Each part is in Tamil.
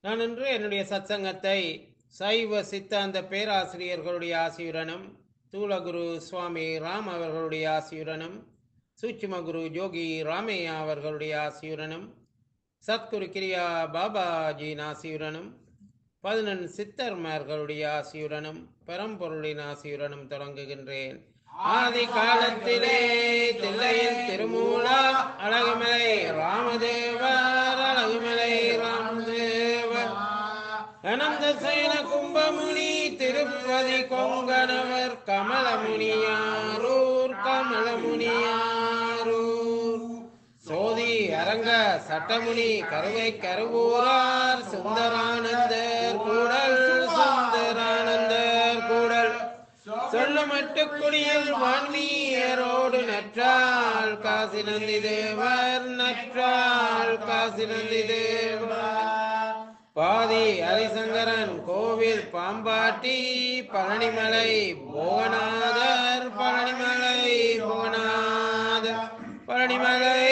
நான் இன்று என்னுடைய சத்சங்கத்தை சைவ சித்தாந்த பேராசிரியர்களுடைய ஆசியுடனும் தூலகுரு சுவாமி ராம் அவர்களுடைய ஆசியுடனும் சூட்சும குரு ஜோகி ராமையா அவர்களுடைய ஆசியுடனும் சத்குரு கிரியா பாபாஜியின் ஆசியுடனும் பதினெண் சித்தர்மார்களுடைய ஆசியுடனும் பரம்பொருளின் ஆசியுடனும் தொடங்குகின்றேன் ஆதி காலத்திலே தில்லையில் திருமூலா அழகுமலை ராமதேவர் அழகுமலை ராமதேவர் அனந்த சயன கும்பமுனி திருப்பதி கொங்கணவர் கமலமுனியாரூர் கமலமுனியாரூர் சோதி அரங்க சட்டமுனி கருவை கருவூரார் சுந்தரானந்தர் கூடல் சுந்தரானந்தர் கூடல் சொல்லமட்டு குடியில் வான்மீயரோடு நற்றால் காசி நந்தி தேவர் நற்றால் காசி நந்தி தேவர் பாதி ஹரிசங்கரன் கோவில் பாம்பாட்டி பழனிமலை புவனாதர் பழனிமலை புவனாதர் பழனிமலை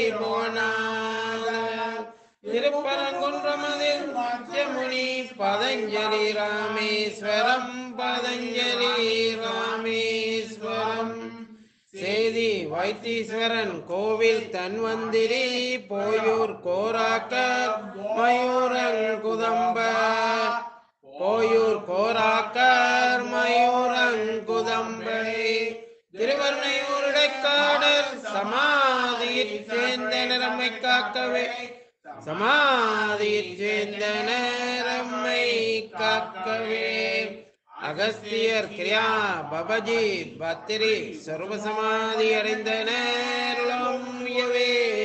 புவனாதர் திருப்பரங்குன்றமதில் முனி பதஞ்சலி ராமேஸ்வரம் பதஞ்சலி ராமேஸ்வரம் சேதி வைத்தீஸ்வரன் கோவில் தன்வந்திரி போயூர் கோராக்கர் மயூரன் குதம்ப போயூர் கோராக்கர் மயூரன் குதம்பை திருவர்ணையூர் இடைக்காடர் சமாதியில் சேர்ந்த நிறமை காக்கவே சமாதியில் சேர்ந்த நேரம்மை காக்கவே அகஸ்தியர் கிரியா பபஜி பத்திரி சர்வ சமாதி அடைந்த நேரம் உயவே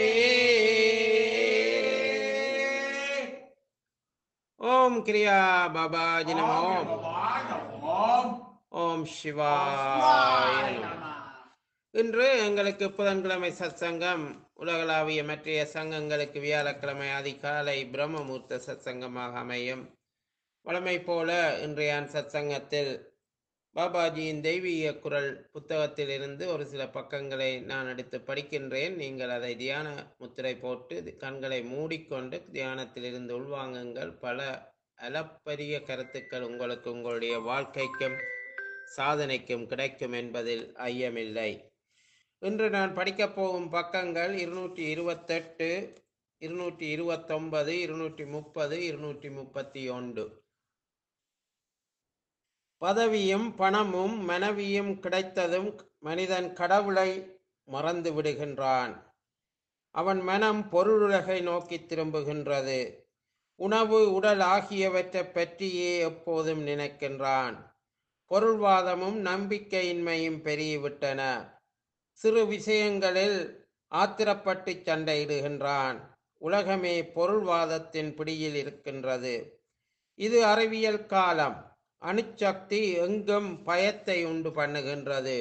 ஓம் கிரியா பாபாஜி நமோ ஓம் சிவாய நமோ இன்று எங்களுக்கு புதன்கிழமை சத்சங்கம் உலகளாவிய மற்றைய சங்கங்களுக்கு வியாழக்கிழமை அதிகாலை பிரம்மமூர்த்த சத்சங்கமாக அமையும் வழமை போல இன்றைய சத்சங்கத்தில் பாபாஜியின் தெய்வீக குரல் புத்தகத்திலிருந்து ஒரு சில பக்கங்களை நான் எடுத்து படிக்கின்றேன் நீங்கள் அதை தியான முத்திரை போட்டு கண்களை மூடிக்கொண்டு தியானத்திலிருந்து உள்வாங்குங்கள் பல அளப்பரிய கருத்துக்கள் உங்களுக்கு உங்களுடைய வாழ்க்கைக்கும் சாதனைக்கும் கிடைக்கும் என்பதில் ஐயமில்லை இன்று நான் படிக்கப் போகும் பக்கங்கள் இருநூற்றி இருபத்தெட்டு இருநூற்றி இருபத்தொன்பது இருநூற்றி முப்பது இருநூற்றி முப்பத்தி ஒன்று பதவியும் பணமும் மனைவியும் கிடைத்ததும் மனிதன் கடவுளை மறந்து விடுகின்றான் அவன் மனம் பொருளுலகை நோக்கி திரும்புகின்றது உணவு உடல் ஆகியவற்றை பற்றியே எப்போதும் நினைக்கின்றான் பொருள்வாதமும் நம்பிக்கையின்மையும் பெருகிவிட்டன சிறு விஷயங்களில் ஆத்திரப்பட்டு சண்டையிடுகின்றான் உலகமே பொருள்வாதத்தின் பிடியில் இருக்கின்றது இது அறிவியல் காலம் அணுசக்தி எங்கும் பயத்தை உண்டு பண்ணுகின்றது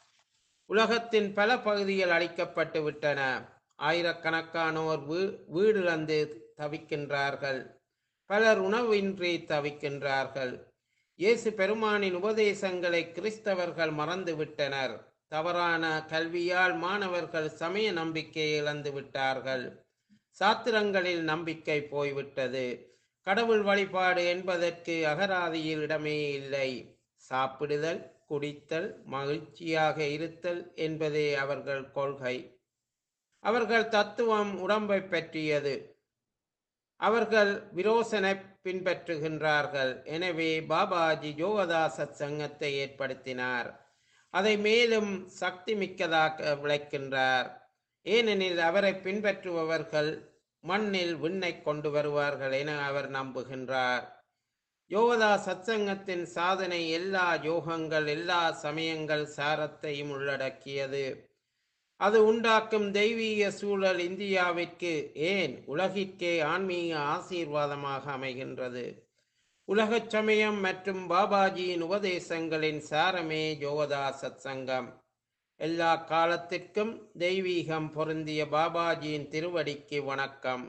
உலகத்தின் பல பகுதிகள் அழிக்கப்பட்டு விட்டன ஆயிரக்கணக்கானோர் வீ வீடிழந்து தவிக்கின்றார்கள் பலர் உணவின்றி தவிக்கின்றார்கள் இயேசு பெருமானின் உபதேசங்களை கிறிஸ்தவர்கள் மறந்துவிட்டனர் தவறான கல்வியால் மாணவர்கள் சமய நம்பிக்கையை இழந்து விட்டார்கள் சாத்திரங்களில் நம்பிக்கை போய்விட்டது கடவுள் வழிபாடு என்பதற்கு அகராதியில் இடமே இல்லை சாப்பிடுதல் குடித்தல் மகிழ்ச்சியாக இருத்தல் என்பதே அவர்கள் கொள்கை அவர்கள் தத்துவம் உடம்பை பற்றியது அவர்கள் விரோசனை பின்பற்றுகின்றார்கள் எனவே பாபாஜி யோகதாசத் சங்கத்தை ஏற்படுத்தினார் அதை மேலும் சக்தி மிக்கதாக விளைக்கின்றார் ஏனெனில் அவரை பின்பற்றுபவர்கள் மண்ணில் விண்ணை கொண்டு வருவார்கள் என அவர் நம்புகின்றார் யோகதா சத்சங்கத்தின் சாதனை எல்லா யோகங்கள் எல்லா சமயங்கள் சாரத்தையும் உள்ளடக்கியது அது உண்டாக்கும் தெய்வீக சூழல் இந்தியாவிற்கு ஏன் உலகிற்கே ஆன்மீக ஆசீர்வாதமாக அமைகின்றது உலகச் சமயம் மற்றும் பாபாஜியின் உபதேசங்களின் சாரமே யோகதா சத்சங்கம் எல்லா காலத்திற்கும் தெய்வீகம் பொருந்திய பாபாஜியின் திருவடிக்கு வணக்கம்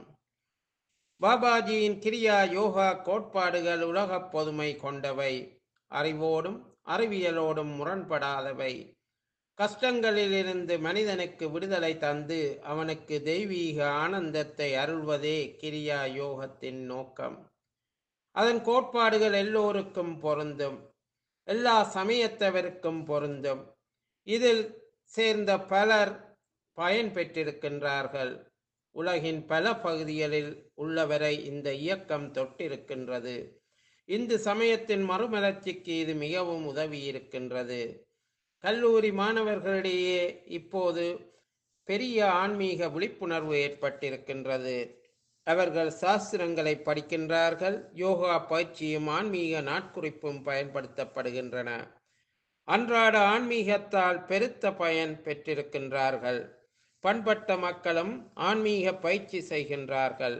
பாபாஜியின் கிரியா யோகா கோட்பாடுகள் உலகப் பொதுமை கொண்டவை அறிவோடும் அறிவியலோடும் முரண்படாதவை கஷ்டங்களிலிருந்து மனிதனுக்கு விடுதலை தந்து அவனுக்கு தெய்வீக ஆனந்தத்தை அருள்வதே கிரியா யோகத்தின் நோக்கம் அதன் கோட்பாடுகள் எல்லோருக்கும் பொருந்தும் எல்லா சமயத்தவருக்கும் பொருந்தும் இதில் சேர்ந்த பலர் பயன் பெற்றிருக்கின்றார்கள் உலகின் பல பகுதிகளில் உள்ளவரை இந்த இயக்கம் தொட்டிருக்கின்றது இந்து சமயத்தின் மறுமலர்ச்சிக்கு இது மிகவும் உதவி இருக்கின்றது கல்லூரி மாணவர்களிடையே இப்போது பெரிய ஆன்மீக விழிப்புணர்வு ஏற்பட்டிருக்கின்றது அவர்கள் சாஸ்திரங்களை படிக்கின்றார்கள் யோகா பயிற்சியும் ஆன்மீக நாட்குறிப்பும் பயன்படுத்தப்படுகின்றன அன்றாட ஆன்மீகத்தால் பெருத்த பயன் பெற்றிருக்கின்றார்கள் பண்பட்ட மக்களும் ஆன்மீக பயிற்சி செய்கின்றார்கள்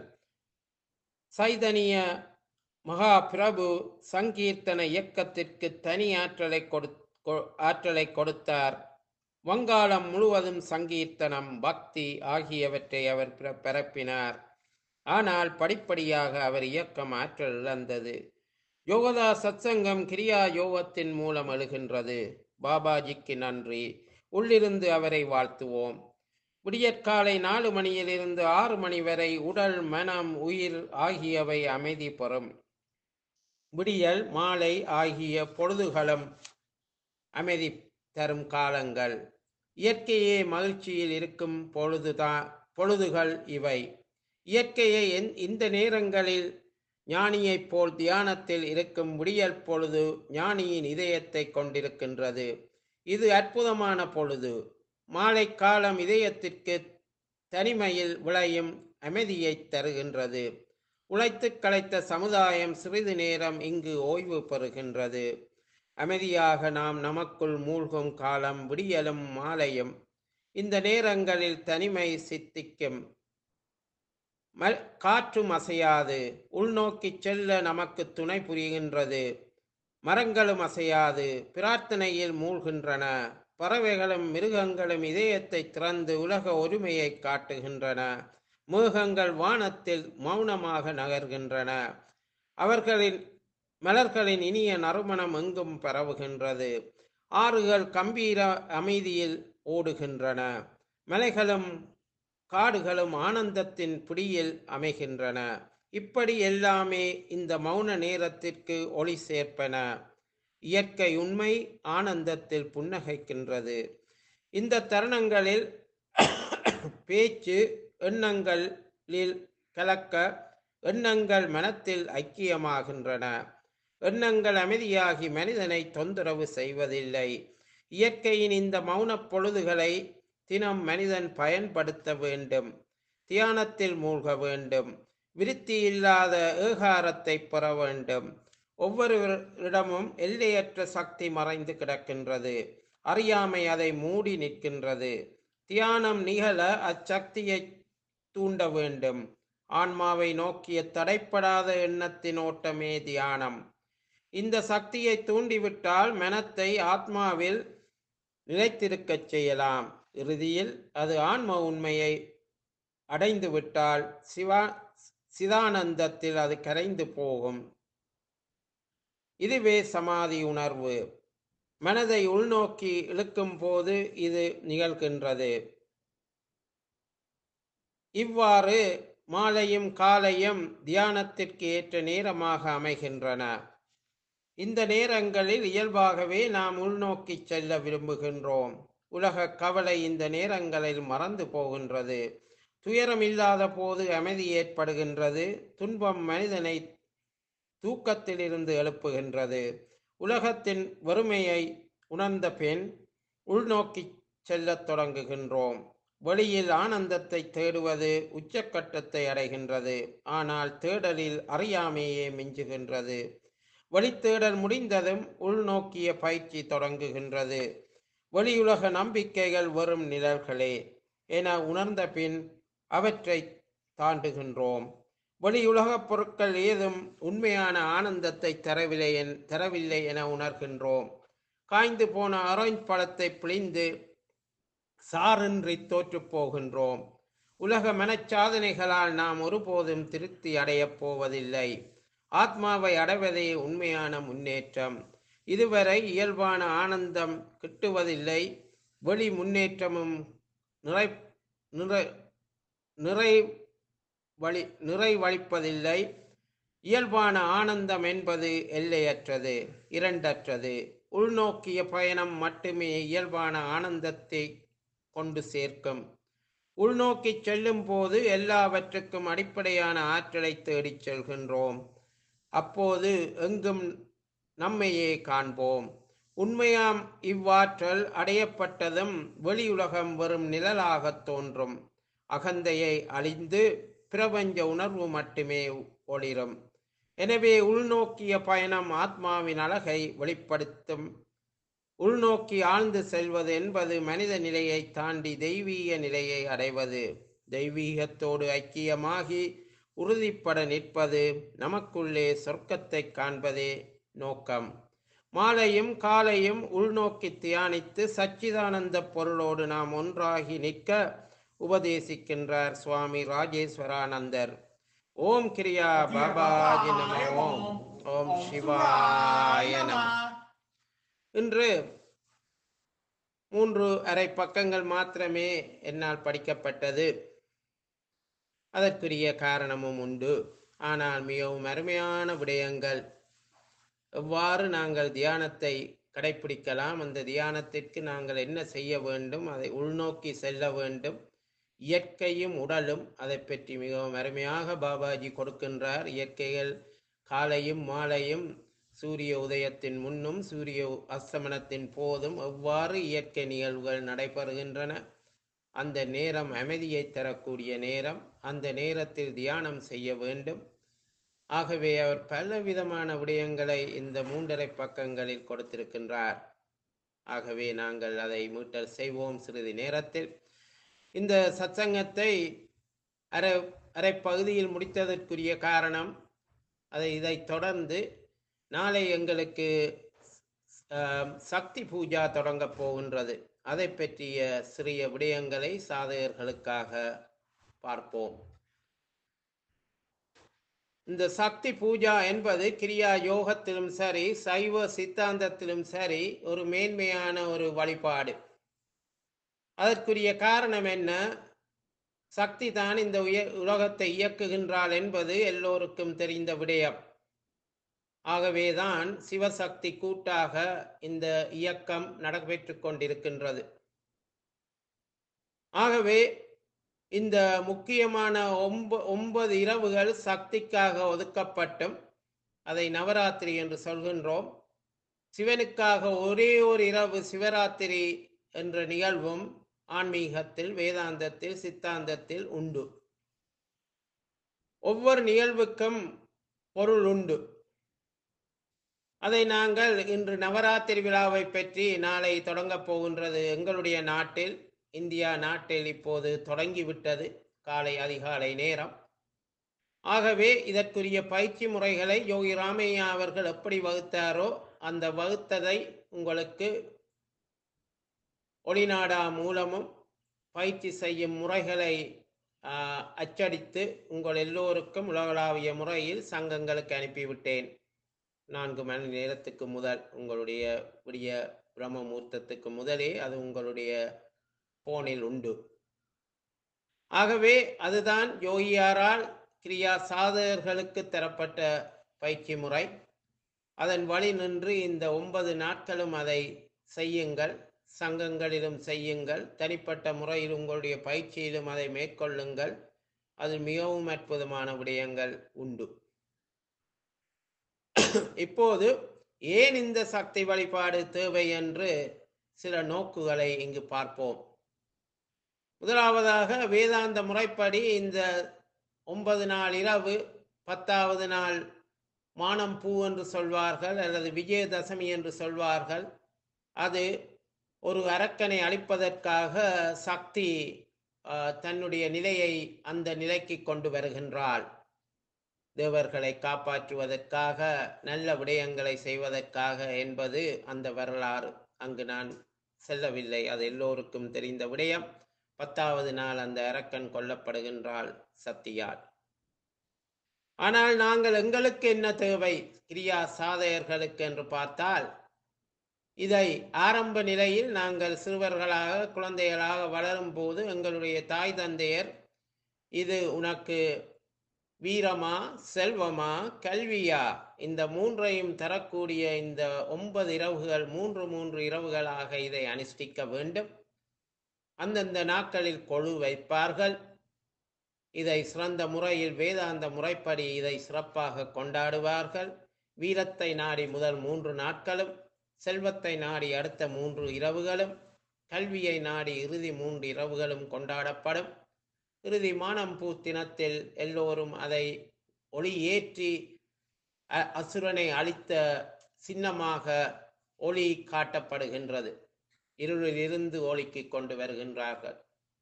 சைதனிய மகா பிரபு சங்கீர்த்தன இயக்கத்திற்கு தனி ஆற்றலை கொடு கொ- ஆற்றலை கொடுத்தார் வங்காளம் முழுவதும் சங்கீர்த்தனம் பக்தி ஆகியவற்றை அவர் பிற- பரப்பினார் ஆனால் படிப்படியாக அவர் இயக்கம் ஆற்றல் இழந்தது யோகதா சத்சங்கம் கிரியா யோகத்தின் மூலம் எழுகின்றது பாபாஜிக்கு நன்றி உள்ளிருந்து அவரை வாழ்த்துவோம் விடியற்காலை நாலு மணியிலிருந்து ஆறு மணி வரை உடல் மனம் உயிர் ஆகியவை அமைதி பெறும் விடியல் மாலை ஆகிய பொழுதுகளும் அமைதி தரும் காலங்கள் இயற்கையே மகிழ்ச்சியில் இருக்கும் பொழுதுதான் பொழுதுகள் இவை இயற்கையை எந்- இந்த நேரங்களில் ஞானியைப் போல் தியானத்தில் இருக்கும் விடியல் பொழுது ஞானியின் இதயத்தை கொண்டிருக்கின்றது இது அற்புதமான பொழுது மாலை காலம் இதயத்திற்கு தனிமையில் விளையும் அமைதியை தருகின்றது உழைத்து களைத்த சமுதாயம் சிறிது நேரம் இங்கு ஓய்வு பெறுகின்றது அமைதியாக நாம் நமக்குள் மூழ்கும் காலம் விடியலும் மாலையும் இந்த நேரங்களில் தனிமை சித்திக்கும் ம- காற்றும் அசையாது உள்நோக்கிச் செல்ல நமக்கு துணை புரிகின்றது மரங்களும் அசையாது பிரார்த்தனையில் மூழ்கின்றன பறவைகளும் மிருகங்களும் இதயத்தை திறந்து உலக ஒருமையை காட்டுகின்றன மேகங்கள் வானத்தில் மௌனமாக நகர்கின்றன அவர்களின் மலர்களின் இனிய நறுமணம் எங்கும் பரவுகின்றது ஆறுகள் கம்பீர அமைதியில் ஓடுகின்றன மலைகளும் காடுகளும் ஆனந்தத்தின் பிடியில் அமைகின்றன இப்படி எல்லாமே இந்த மௌன நேரத்திற்கு ஒளி சேர்ப்பன இயற்கை உண்மை ஆனந்தத்தில் புன்னகைக்கின்றது இந்த தருணங்களில் பேச்சு எண்ணங்களில் கலக்க எண்ணங்கள் மனத்தில் ஐக்கியமாகின்றன எண்ணங்கள் அமைதியாகி மனிதனை தொந்தரவு செய்வதில்லை இயற்கையின் இந்த மௌனப் பொழுதுகளை தினம் மனிதன் பயன்படுத்த வேண்டும் தியானத்தில் மூழ்க வேண்டும் விருத்தி இல்லாத ஏகாரத்தை பெற வேண்டும் ஒவ்வொருவரிடமும் எல்லையற்ற சக்தி மறைந்து கிடக்கின்றது அறியாமை அதை மூடி நிற்கின்றது தியானம் நிகழ அச்சக்தியை தூண்ட வேண்டும் ஆன்மாவை நோக்கிய தடைப்படாத எண்ணத்தின் ஓட்டமே தியானம் இந்த சக்தியை தூண்டிவிட்டால் மனத்தை ஆத்மாவில் நிலைத்திருக்கச் செய்யலாம் இறுதியில் அது ஆன்ம உண்மையை அடைந்து விட்டால் சிவா சிதானந்தத்தில் அது கரைந்து போகும் இதுவே சமாதி உணர்வு மனதை உள்நோக்கி இழுக்கும் போது இது நிகழ்கின்றது இவ்வாறு மாலையும் காலையும் தியானத்திற்கு ஏற்ற நேரமாக அமைகின்றன இந்த நேரங்களில் இயல்பாகவே நாம் உள்நோக்கி செல்ல விரும்புகின்றோம் உலக கவலை இந்த நேரங்களில் மறந்து போகின்றது துயரம் இல்லாத போது அமைதி ஏற்படுகின்றது துன்பம் மனிதனை தூக்கத்திலிருந்து எழுப்புகின்றது உலகத்தின் வறுமையை உணர்ந்த பின் உள்நோக்கி செல்லத் தொடங்குகின்றோம் வெளியில் ஆனந்தத்தை தேடுவது உச்சக்கட்டத்தை அடைகின்றது ஆனால் தேடலில் அறியாமையே மிஞ்சுகின்றது வெளித்தேடல் முடிந்ததும் உள்நோக்கிய பயிற்சி தொடங்குகின்றது வெளியுலக நம்பிக்கைகள் வெறும் நிழல்களே என உணர்ந்த பின் அவற்றை தாண்டுகின்றோம் வெளியுலகப் பொருட்கள் ஏதும் உண்மையான ஆனந்தத்தை தரவில்லை என் தரவில்லை என உணர்கின்றோம் காய்ந்து போன ஆரஞ்சு பழத்தை பிழிந்து சாரின்றி தோற்றுப் போகின்றோம் உலக மனச்சாதனைகளால் நாம் ஒருபோதும் திருப்தி அடையப் போவதில்லை ஆத்மாவை அடைவதே உண்மையான முன்னேற்றம் இதுவரை இயல்பான ஆனந்தம் கிட்டுவதில்லை வெளி முன்னேற்றமும் நிறை நிறை நிறை வழி நிறைவளிப்பதில்லை இயல்பான ஆனந்தம் என்பது எல்லையற்றது இரண்டற்றது உள்நோக்கிய பயணம் மட்டுமே இயல்பான ஆனந்தத்தை கொண்டு சேர்க்கும் உள்நோக்கி செல்லும் போது எல்லாவற்றுக்கும் அடிப்படையான ஆற்றலை தேடிச் செல்கின்றோம் அப்போது எங்கும் நம்மையே காண்போம் உண்மையாம் இவ்வாற்றல் அடையப்பட்டதும் வெளியுலகம் வெறும் நிழலாகத் தோன்றும் அகந்தையை அழிந்து பிரபஞ்ச உணர்வு மட்டுமே ஒளிரும் எனவே உள்நோக்கிய பயணம் ஆத்மாவின் அழகை வெளிப்படுத்தும் உள்நோக்கி ஆழ்ந்து செல்வது என்பது மனித நிலையை தாண்டி தெய்வீக நிலையை அடைவது தெய்வீகத்தோடு ஐக்கியமாகி உறுதிப்பட நிற்பது நமக்குள்ளே சொர்க்கத்தை காண்பதே நோக்கம் மாலையும் காலையும் உள்நோக்கி தியானித்து சச்சிதானந்த பொருளோடு நாம் ஒன்றாகி நிற்க உபதேசிக்கின்றார் சுவாமி ராஜேஸ்வரானந்தர் ஓம் கிரியா பாபாஜி நம ஓம் ஓம் சிவாய நம இன்று மூன்று அரை பக்கங்கள் மாத்திரமே என்னால் படிக்கப்பட்டது அதற்குரிய காரணமும் உண்டு ஆனால் மிகவும் அருமையான விடயங்கள் எவ்வாறு நாங்கள் தியானத்தை கடைபிடிக்கலாம் அந்த தியானத்திற்கு நாங்கள் என்ன செய்ய வேண்டும் அதை உள்நோக்கி செல்ல வேண்டும் இயற்கையும் உடலும் அதை பற்றி மிகவும் அருமையாக பாபாஜி கொடுக்கின்றார் இயற்கைகள் காலையும் மாலையும் சூரிய உதயத்தின் முன்னும் சூரிய அஸ்தமனத்தின் போதும் எவ்வாறு இயற்கை நிகழ்வுகள் நடைபெறுகின்றன அந்த நேரம் அமைதியை தரக்கூடிய நேரம் அந்த நேரத்தில் தியானம் செய்ய வேண்டும் ஆகவே அவர் பல விதமான விடயங்களை இந்த மூன்றரை பக்கங்களில் கொடுத்திருக்கின்றார் ஆகவே நாங்கள் அதை மீட்டல் செய்வோம் சிறிது நேரத்தில் இந்த சத்சங்கத்தை அரை அரை பகுதியில் முடித்ததற்குரிய காரணம் அதை இதை தொடர்ந்து நாளை எங்களுக்கு ஆம், சக்தி பூஜா தொடங்கப் போகின்றது அதை பற்றிய சிறிய விடயங்களை சாதகர்களுக்காக பார்ப்போம் இந்த சக்தி பூஜா என்பது கிரியா யோகத்திலும் சரி சைவ சித்தாந்தத்திலும் சரி ஒரு மேன்மையான ஒரு வழிபாடு அதற்குரிய காரணம் என்ன சக்தி தான் இந்த உய உலகத்தை இயக்குகின்றாள் என்பது எல்லோருக்கும் தெரிந்த விடயம் ஆகவேதான் சிவசக்தி கூட்டாக இந்த இயக்கம் நடைபெற்றுக் கொண்டிருக்கின்றது ஆகவே இந்த முக்கியமான ஒம்ப ஒன்பது இரவுகள் சக்திக்காக ஒதுக்கப்பட்டும் அதை நவராத்திரி என்று சொல்கின்றோம் சிவனுக்காக ஒரே ஒரு இரவு சிவராத்திரி என்ற நிகழ்வும் ஆன்மீகத்தில் வேதாந்தத்தில் சித்தாந்தத்தில் உண்டு ஒவ்வொரு நிகழ்வுக்கும் பொருள் உண்டு அதை நாங்கள் இன்று நவராத்திரி விழாவை பற்றி நாளை தொடங்கப் போகின்றது எங்களுடைய நாட்டில் இந்தியா நாட்டில் இப்போது தொடங்கிவிட்டது காலை அதிகாலை நேரம் ஆகவே இதற்குரிய பயிற்சி முறைகளை யோகி ராமையா அவர்கள் எப்படி வகுத்தாரோ அந்த வகுத்ததை உங்களுக்கு ஒளிநாடா மூலமும் பயிற்சி செய்யும் முறைகளை ஆஹ், அச்சடித்து உங்கள் எல்லோருக்கும் உலகளாவிய முறையில் சங்கங்களுக்கு அனுப்பிவிட்டேன் நான்கு மணி நேரத்துக்கு முதல் உங்களுடைய விடிய பிரம்ம முகூர்த்தத்துக்கு முதலே அது உங்களுடைய போனில் உண்டு ஆகவே அதுதான் யோகியாரால் கிரியா சாதகர்களுக்கு தரப்பட்ட பயிற்சி முறை அதன் வழி நின்று இந்த ஒன்பது நாட்களும் அதை செய்யுங்கள் சங்கங்களிலும் செய்யுங்கள் தனிப்பட்ட முறையில் உங்களுடைய பயிற்சியிலும் அதை மேற்கொள்ளுங்கள் அது மிகவும் அற்புதமான விடயங்கள் உண்டு இப்போது ஏன் இந்த சக்தி வழிபாடு தேவை என்று சில நோக்குகளை இங்கு பார்ப்போம் முதலாவதாக வேதாந்த முறைப்படி இந்த ஒன்பது நாள் இரவு பத்தாவது நாள் மானம் பூ என்று சொல்வார்கள் அல்லது விஜயதசமி என்று சொல்வார்கள் அது ஒரு அரக்கனை அழிப்பதற்காக சக்தி ஆஹ், தன்னுடைய நிலையை அந்த நிலைக்கு கொண்டு வருகின்றாள் தேவர்களை காப்பாற்றுவதற்காக நல்ல விடயங்களை செய்வதற்காக என்பது அந்த வரலாறு அங்கு நான் செல்லவில்லை அது எல்லோருக்கும் தெரிந்த விடயம் பத்தாவது நாள் அந்த அரக்கன் கொல்லப்படுகின்றாள் சத்தியால் ஆனால் நாங்கள் எங்களுக்கு என்ன தேவை கிரியா சாதகர்களுக்கு என்று பார்த்தால் இதை ஆரம்ப நிலையில் நாங்கள் சிறுவர்களாக குழந்தைகளாக வளரும் போது எங்களுடைய தாய் தந்தையர் இது உனக்கு வீரமா செல்வமா கல்வியா இந்த மூன்றையும் தரக்கூடிய இந்த ஒன்பது இரவுகள் மூன்று மூன்று இரவுகளாக இதை அனுஷ்டிக்க வேண்டும் அந்தந்த நாட்களில் கொழு வைப்பார்கள் இதை சிறந்த முறையில் வேதாந்த முறைப்படி இதை சிறப்பாக கொண்டாடுவார்கள் வீரத்தை நாடி முதல் மூன்று நாட்களும் செல்வத்தை நாடி அடுத்த மூன்று இரவுகளும் கல்வியை நாடி இறுதி மூன்று இரவுகளும் கொண்டாடப்படும் இறுதி மானம் பூத்தினத்தில் எல்லோரும் அதை ஒளி ஏற்றி அ- அசுரனை அழித்த சின்னமாக ஒளி காட்டப்படுகின்றது இருளிலிருந்து ஒளிக்கு கொண்டு வருகின்றார்கள்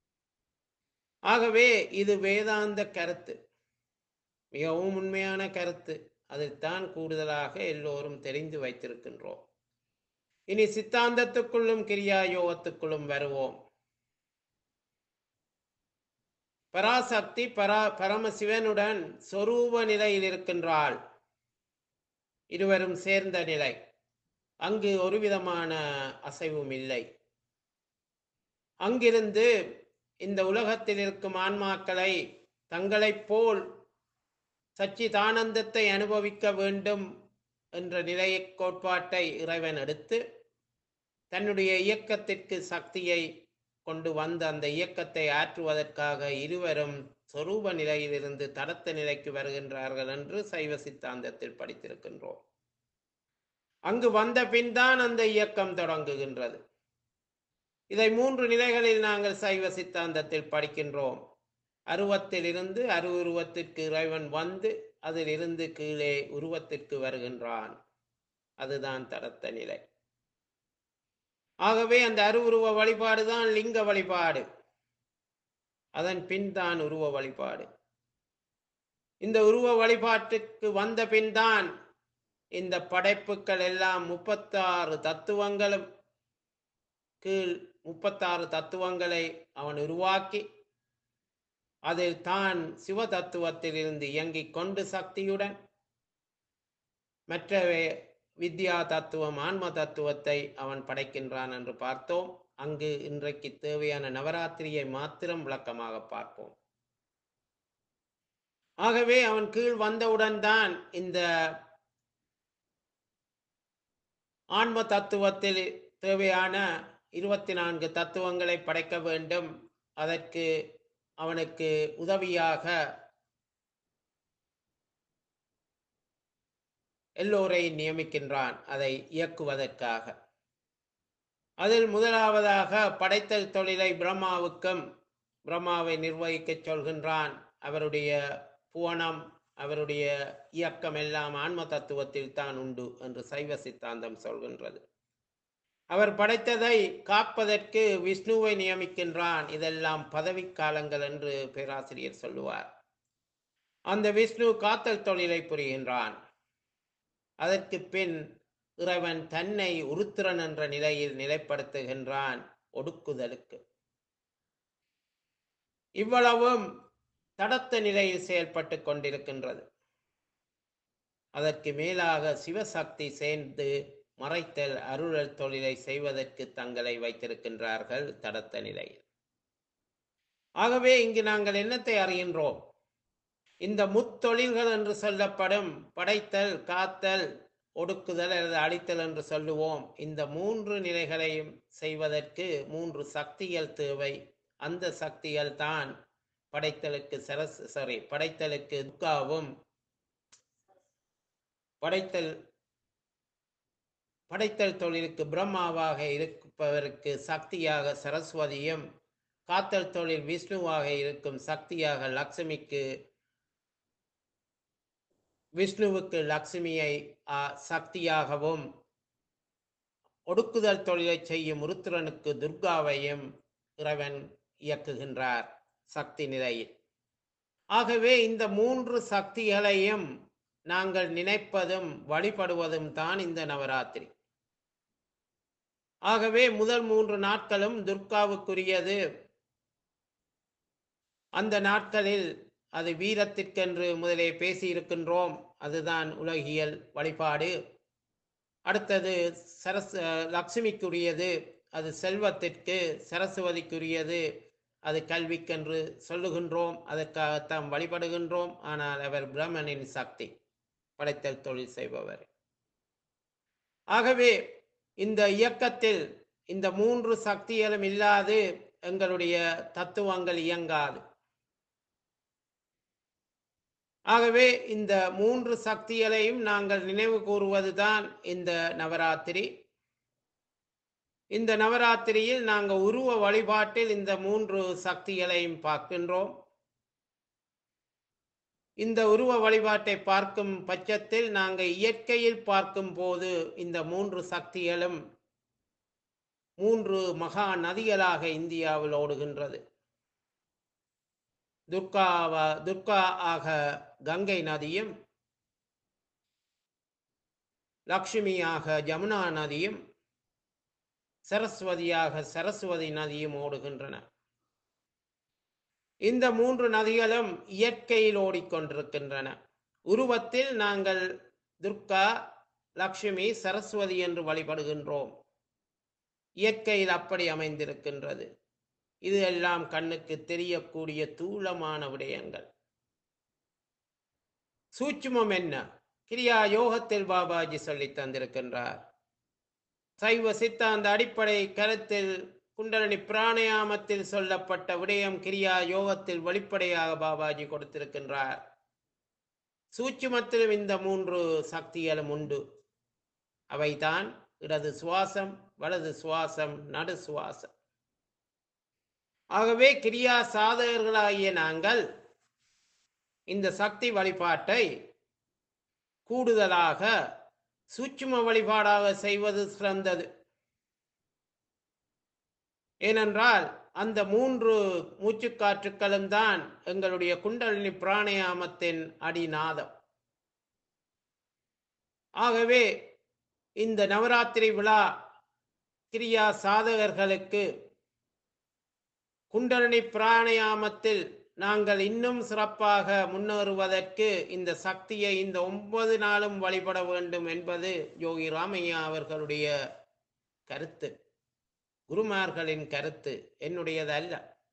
ஆகவே இது வேதாந்த கருத்து மிகவும் உண்மையான கருத்து அதைத்தான் கூடுதலாக எல்லோரும் தெரிந்து வைத்திருக்கின்றோம் இனி சித்தாந்தத்துக்குள்ளும் கிரியா யோகத்துக்குள்ளும் வருவோம் பராசக்தி பரா பரமசிவனுடன் சொரூப நிலையில் இருக்கின்றாள் இருவரும் சேர்ந்த நிலை அங்கு ஒரு விதமான அசைவும் இல்லை அங்கிருந்து இந்த உலகத்தில் இருக்கும் ஆன்மாக்களை தங்களைப் போல் சச்சிதானந்தத்தை அனுபவிக்க வேண்டும் என்ற நிலைய கோட்பாட்டை இறைவன் எடுத்து தன்னுடைய இயக்கத்திற்கு சக்தியை கொண்டு வந்து அந்த இயக்கத்தை ஆற்றுவதற்காக இருவரும் சொரூப நிலையிலிருந்து தடத்த நிலைக்கு வருகின்றார்கள் என்று சைவ சித்தாந்தத்தில் படித்திருக்கின்றோம் அங்கு வந்த பின் தான் அந்த இயக்கம் தொடங்குகின்றது இதை மூன்று நிலைகளில் நாங்கள் சைவ சித்தாந்தத்தில் படிக்கின்றோம் அருவத்திலிருந்து அரு உருவத்திற்கு இறைவன் வந்து அதிலிருந்து கீழே உருவத்திற்கு வருகின்றான் அதுதான் தடத்த நிலை ஆகவே அந்த அருவுருவ வழிபாடு தான் லிங்க வழிபாடு அதன் பின் தான் உருவ வழிபாடு இந்த உருவ வழிபாட்டுக்கு வந்த பின் தான் இந்த படைப்புகள் எல்லாம் முப்பத்தாறு தத்துவங்களும் கீழ் முப்பத்தாறு தத்துவங்களை அவன் உருவாக்கி அதில் தான் சிவ தத்துவத்திலிருந்து இயங்கிக் கொண்டு சக்தியுடன் மற்ற வித்யா தத்துவம் ஆன்ம தத்துவத்தை அவன் படைக்கின்றான் என்று பார்த்தோம் அங்கு இன்றைக்கு தேவையான நவராத்திரியை மாத்திரம் விளக்கமாக பார்ப்போம் ஆகவே அவன் கீழ் வந்தவுடன் தான் இந்த ஆன்ம தத்துவத்தில் தேவையான இருபத்தி நான்கு தத்துவங்களை படைக்க வேண்டும் அதற்கு அவனுக்கு உதவியாக எல்லோரையும் நியமிக்கின்றான் அதை இயக்குவதற்காக அதில் முதலாவதாக படைத்தல் தொழிலை பிரம்மாவுக்கும் பிரம்மாவை நிர்வகிக்கச் சொல்கின்றான் அவருடைய புவனம் அவருடைய இயக்கம் எல்லாம் ஆன்ம தத்துவத்தில் தான் உண்டு என்று சைவ சித்தாந்தம் சொல்கின்றது அவர் படைத்ததை காப்பதற்கு விஷ்ணுவை நியமிக்கின்றான் இதெல்லாம் பதவி காலங்கள் என்று பேராசிரியர் சொல்லுவார் அந்த விஷ்ணு காத்தல் தொழிலை புரிகின்றான் அதற்கு பின் இறைவன் தன்னை உருத்திரன் என்ற நிலையில் நிலைப்படுத்துகின்றான் ஒடுக்குதலுக்கு இவ்வளவும் தடத்த நிலையில் செயல்பட்டு கொண்டிருக்கின்றது அதற்கு மேலாக சிவசக்தி சேர்ந்து மறைத்தல் அருளல் தொழிலை செய்வதற்கு தங்களை வைத்திருக்கின்றார்கள் தடத்த நிலையில் ஆகவே இங்கு நாங்கள் என்னத்தை அறிகின்றோம் இந்த முத்தொழில்கள் என்று சொல்லப்படும் படைத்தல் காத்தல் ஒடுக்குதல் அல்லது அழித்தல் என்று சொல்லுவோம் இந்த மூன்று நிலைகளையும் செய்வதற்கு மூன்று சக்திகள் தேவை அந்த சக்திகள் தான் படைத்தலுக்கு சரஸ் சாரி படைத்தலுக்கு துக்காவும் படைத்தல் படைத்தல் தொழிலுக்கு பிரம்மாவாக இருப்பவருக்கு சக்தியாக சரஸ்வதியும் காத்தல் தொழில் விஷ்ணுவாக இருக்கும் சக்தியாக லக்ஷ்மிக்கு விஷ்ணுவுக்கு லக்ஷ்மியை ஆ, சக்தியாகவும் ஒடுக்குதல் தொழிலை செய்யும் உருத்திரனுக்கு துர்காவையும் இறைவன் இயக்குகின்றார் சக்தி நிலையில் ஆகவே இந்த மூன்று சக்திகளையும் நாங்கள் நினைப்பதும் வழிபடுவதும் தான் இந்த நவராத்திரி ஆகவே முதல் மூன்று நாட்களும் துர்காவுக்குரியது அந்த நாட்களில் அது வீரத்திற்கென்று முதலே பேசியிருக்கின்றோம் அதுதான் உலகியல் வழிபாடு அடுத்தது சரஸ் லக்ஷ்மிக்குரியது அது செல்வத்திற்கு சரஸ்வதிக்குரியது அது கல்விக்கென்று சொல்லுகின்றோம் அதற்காகத்தான் வழிபடுகின்றோம் ஆனால் அவர் பிரம்மனின் சக்தி படைத்தல் தொழில் செய்பவர் ஆகவே இந்த இயக்கத்தில் இந்த மூன்று சக்திகளும் இல்லாது எங்களுடைய தத்துவங்கள் இயங்காது ஆகவே இந்த மூன்று சக்திகளையும் நாங்கள் நினைவு கூறுவதுதான் இந்த நவராத்திரி இந்த நவராத்திரியில் நாங்கள் உருவ வழிபாட்டில் இந்த மூன்று சக்திகளையும் பார்க்கின்றோம் இந்த உருவ வழிபாட்டை பார்க்கும் பட்சத்தில் நாங்கள் இயற்கையில் பார்க்கும் போது இந்த மூன்று சக்திகளும் மூன்று மகா நதிகளாக இந்தியாவில் ஓடுகின்றது துர்காவா துர்கா ஆக கங்கை நதியும் லக்ஷ்மியாக ஜமுனா நதியும் சரஸ்வதியாக சரஸ்வதி நதியும் ஓடுகின்றன இந்த மூன்று நதிகளும் இயற்கையில் ஓடிக்கொண்டிருக்கின்றன உருவத்தில் நாங்கள் துர்கா லக்ஷ்மி சரஸ்வதி என்று வழிபடுகின்றோம் இயற்கையில் அப்படி அமைந்திருக்கின்றது இது எல்லாம் கண்ணுக்கு தெரியக்கூடிய தூளமான விடயங்கள் சூட்சுமம் என்ன கிரியா யோகத்தில் பாபாஜி சொல்லி தந்திருக்கின்றார் சைவ சித்தாந்த அடிப்படை கருத்தில் குண்டலனி பிராணயாமத்தில் சொல்லப்பட்ட விடயம் கிரியா யோகத்தில் வெளிப்படையாக பாபாஜி கொடுத்திருக்கின்றார் சூட்சுமத்திலும் இந்த மூன்று சக்திகளும் உண்டு அவைதான் இடது சுவாசம் வலது சுவாசம் நடு சுவாசம் ஆகவே கிரியா சாதகர்களாகிய நாங்கள் இந்த சக்தி வழிபாட்டை கூடுதலாக சூட்சும வழிபாடாக செய்வது சிறந்தது ஏனென்றால் அந்த மூன்று மூச்சுக்காற்றுக்களும் தான் எங்களுடைய குண்டலினி பிராணயாமத்தின் அடிநாதம் ஆகவே இந்த நவராத்திரி விழா கிரியா சாதகர்களுக்கு குண்டலினி பிராணயாமத்தில் நாங்கள் இன்னும் சிறப்பாக முன்னேறுவதற்கு இந்த சக்தியை இந்த ஒன்பது நாளும் வழிபட வேண்டும் என்பது யோகி ராமையா அவர்களுடைய கருத்து குருமார்களின் கருத்து என்னுடையது அல்ல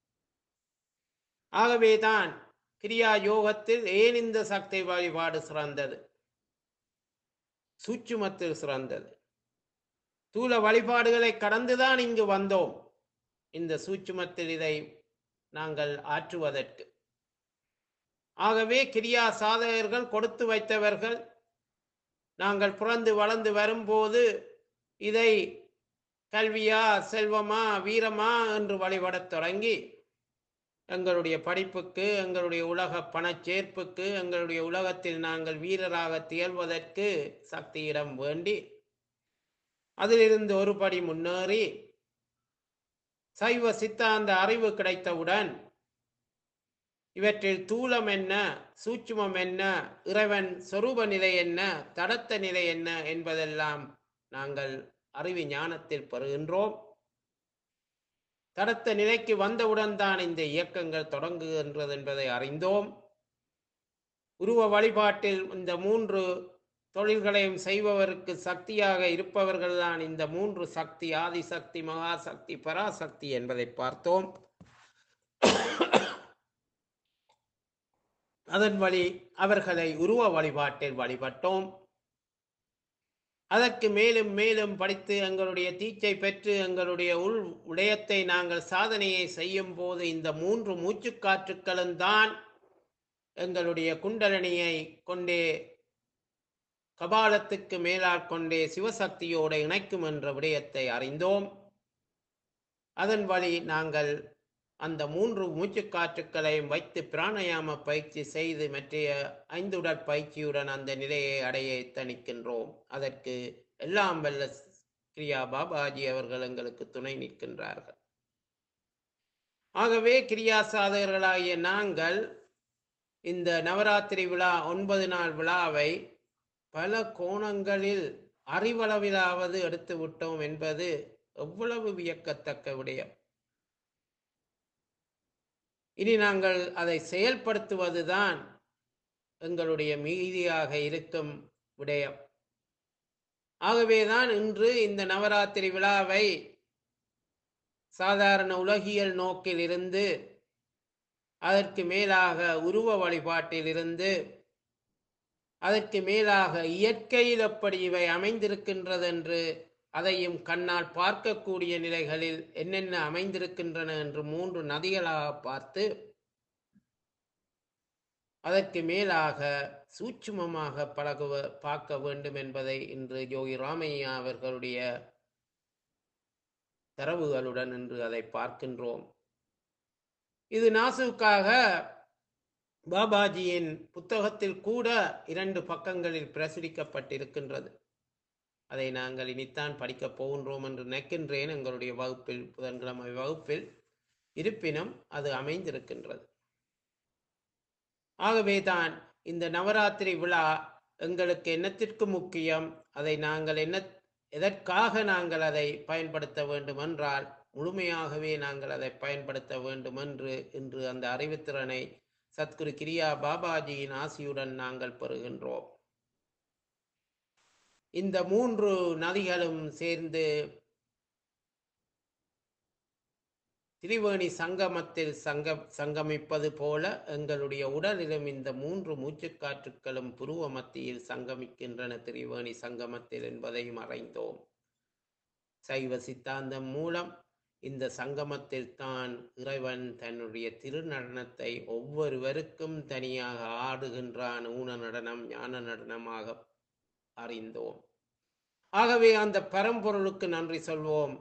ஆகவேதான் கிரியா யோகத்தில் ஏன் இந்த சக்தி வழிபாடு சிறந்தது சூட்சுமத்தில் சிறந்தது தூல வழிபாடுகளை கடந்துதான் இங்கு வந்தோம் இந்த சூட்சுமத்தில் இதை நாங்கள் ஆற்றுவதற்கு ஆகவே கிரியா சாதகர்கள் கொடுத்து வைத்தவர்கள் நாங்கள் பிறந்து வளர்ந்து வரும்போது இதை கல்வியா செல்வமா வீரமா என்று வழிபடத் தொடங்கி எங்களுடைய படிப்புக்கு எங்களுடைய உலக பணச்சேர்ப்புக்கு எங்களுடைய உலகத்தில் நாங்கள் வீரராக திகழ்வதற்கு சக்தியிடம் வேண்டி அதிலிருந்து ஒரு படி முன்னேறி சைவ சித்தாந்த அறிவு கிடைத்தவுடன் இவற்றில் தூலம் என்ன சூட்சுமம் என்ன இறைவன் சொரூப நிலை என்ன தடத்த நிலை என்ன என்பதெல்லாம் நாங்கள் அறிவு ஞானத்தில் பெறுகின்றோம் தடத்த நிலைக்கு வந்தவுடன் தான் இந்த இயக்கங்கள் தொடங்குகின்றது என்பதை அறிந்தோம் உருவ வழிபாட்டில் இந்த மூன்று தொழில்களையும் செய்பவருக்கு சக்தியாக இருப்பவர்கள்தான் இந்த மூன்று சக்தி ஆதிசக்தி மகாசக்தி பராசக்தி என்பதை பார்த்தோம் அதன் வழி அவர்களை உருவ வழிபாட்டில் வழிபட்டோம் அதற்கு மேலும் மேலும் படித்து எங்களுடைய தீச்சை பெற்று எங்களுடைய உள் விடயத்தை நாங்கள் சாதனையை செய்யும் போது இந்த மூன்று மூச்சுக்காற்றுக்களும் தான் எங்களுடைய குண்டலனியை கொண்டே கபாலத்துக்கு மேலால் கொண்டே சிவசக்தியோடு இணைக்கும் என்ற விடயத்தை அறிந்தோம் அதன் வழி நாங்கள் அந்த மூன்று மூச்சுக்காற்றுக்களையும் வைத்து பிராணயாம பயிற்சி செய்து மற்றைய ஐந்துடற் பயிற்சியுடன் அந்த நிலையை அடைய தணிக்கின்றோம் அதற்கு எல்லாம் வல்ல கிரியா பாபாஜி அவர்கள் எங்களுக்கு துணை நிற்கின்றார்கள் ஆகவே கிரியா சாதகர்களாகிய நாங்கள் இந்த நவராத்திரி விழா ஒன்பது நாள் விழாவை பல கோணங்களில் அறிவளவிலாவது எடுத்து விட்டோம் என்பது எவ்வளவு வியக்கத்தக்க விடயம் இனி நாங்கள் அதை செயல்படுத்துவதுதான் எங்களுடைய மீதியாக இருக்கும் விடயம் ஆகவேதான் இன்று இந்த நவராத்திரி விழாவை சாதாரண உலகியல் நோக்கில் இருந்து அதற்கு மேலாக உருவ வழிபாட்டில் இருந்து அதற்கு மேலாக இயற்கையில் எப்படி இவை அமைந்திருக்கின்றது என்று அதையும் கண்ணால் பார்க்கக்கூடிய நிலைகளில் என்னென்ன அமைந்திருக்கின்றன என்று மூன்று நதிகளாக பார்த்து அதற்கு மேலாக சூட்சுமமாக பழகுவ பார்க்க வேண்டும் என்பதை இன்று யோகி ராமையா அவர்களுடைய தரவுகளுடன் இன்று அதை பார்க்கின்றோம் இது நாசுக்காக பாபாஜியின் புத்தகத்தில் கூட இரண்டு பக்கங்களில் பிரசுரிக்கப்பட்டிருக்கின்றது அதை நாங்கள் இனித்தான் படிக்கப் போகின்றோம் என்று நினைக்கின்றேன் எங்களுடைய வகுப்பில் புதன்கிழமை வகுப்பில் இருப்பினும் அது அமைந்திருக்கின்றது ஆகவே தான் இந்த நவராத்திரி விழா எங்களுக்கு என்னத்திற்கு முக்கியம் அதை நாங்கள் என்ன எதற்காக நாங்கள் அதை பயன்படுத்த வேண்டும் என்றால் முழுமையாகவே நாங்கள் அதை பயன்படுத்த வேண்டும் என்று இன்று அந்த அறிவுத்திறனை சத்குரு கிரியா பாபாஜியின் ஆசியுடன் நாங்கள் பெறுகின்றோம் இந்த மூன்று நதிகளும் சேர்ந்து திரிவேணி சங்கமத்தில் சங்க சங்கமிப்பது போல எங்களுடைய உடலிலும் இந்த மூன்று மூச்சுக்காற்றுக்களும் புருவ மத்தியில் சங்கமிக்கின்றன திரிவேணி சங்கமத்தில் என்பதையும் அறிந்தோம் சைவ சித்தாந்தம் மூலம் இந்த சங்கமத்தில் தான் இறைவன் தன்னுடைய திருநடனத்தை ஒவ்வொருவருக்கும் தனியாக ஆடுகின்றான் ஊன நடனம் ஞான நடனமாக அறிந்தோம் ஆகவே அந்த பரம்பொருளுக்கு நன்றி சொல்வோம்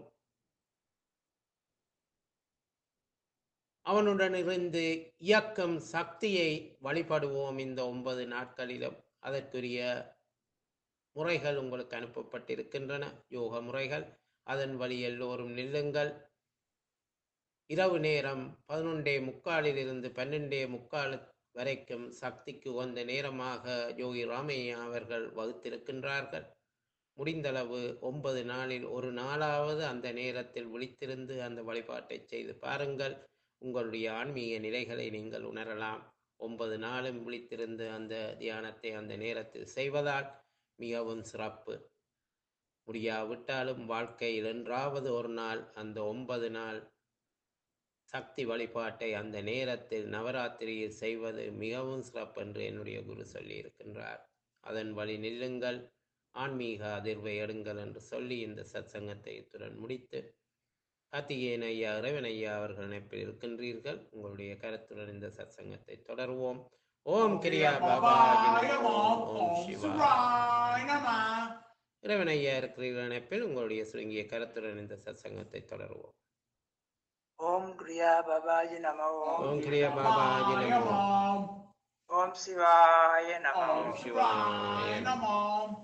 அவனுடன் இருந்து இயக்கம் சக்தியை வழிபடுவோம் இந்த ஒன்பது நாட்களிலும் அதற்குரிய முறைகள் உங்களுக்கு அனுப்பப்பட்டிருக்கின்றன யோக முறைகள் அதன் வழி எல்லோரும் நில்லுங்கள் இரவு நேரம் பதினொன்றே முக்காலில் இருந்து பன்னெண்டே முக்கால் வரைக்கும் சக்திக்கு உகந்த நேரமாக யோகி ராமையா அவர்கள் வகுத்திருக்கின்றார்கள் முடிந்தளவு ஒன்பது நாளில் ஒரு நாளாவது அந்த நேரத்தில் விழித்திருந்து அந்த வழிபாட்டை செய்து பாருங்கள் உங்களுடைய ஆன்மீக நிலைகளை நீங்கள் உணரலாம் ஒன்பது நாளும் விழித்திருந்து அந்த தியானத்தை அந்த நேரத்தில் செய்வதால் மிகவும் சிறப்பு முடியாவிட்டாலும் வாழ்க்கையில் என்றாவது ஒரு நாள் அந்த ஒன்பது நாள் சக்தி வழிபாட்டை அந்த நேரத்தில் நவராத்திரியில் செய்வது மிகவும் சிறப்பு என்று என்னுடைய குரு சொல்லி இருக்கின்றார் அதன் வழி நில்லுங்கள் ஆன்மீக அதிர்வை எடுங்கள் என்று சொல்லி இந்த சத்சங்கத்தை இத்துடன் முடித்து கார்த்திகேயன் ஐயா இறைவன் ஐயா அவர்கள் இணைப்பில் இருக்கின்றீர்கள் உங்களுடைய கருத்துடன் இந்த சத்சங்கத்தை தொடர்வோம் ஓம் கிரியா பாபாஜி நமோ ஓம் சிவா இறைவன் ஐயா இருக்கிறீர்கள் இணைப்பில் உங்களுடைய சுருங்கிய கருத்துடன் இந்த சத்சங்கத்தை தொடருவோம் ஓம் கிரியா பாபாஜி நமோ ஓம் கிரியா பாபாஜி நமோ ஓம் சிவாய நமோ ஓம் சிவாய நமோ.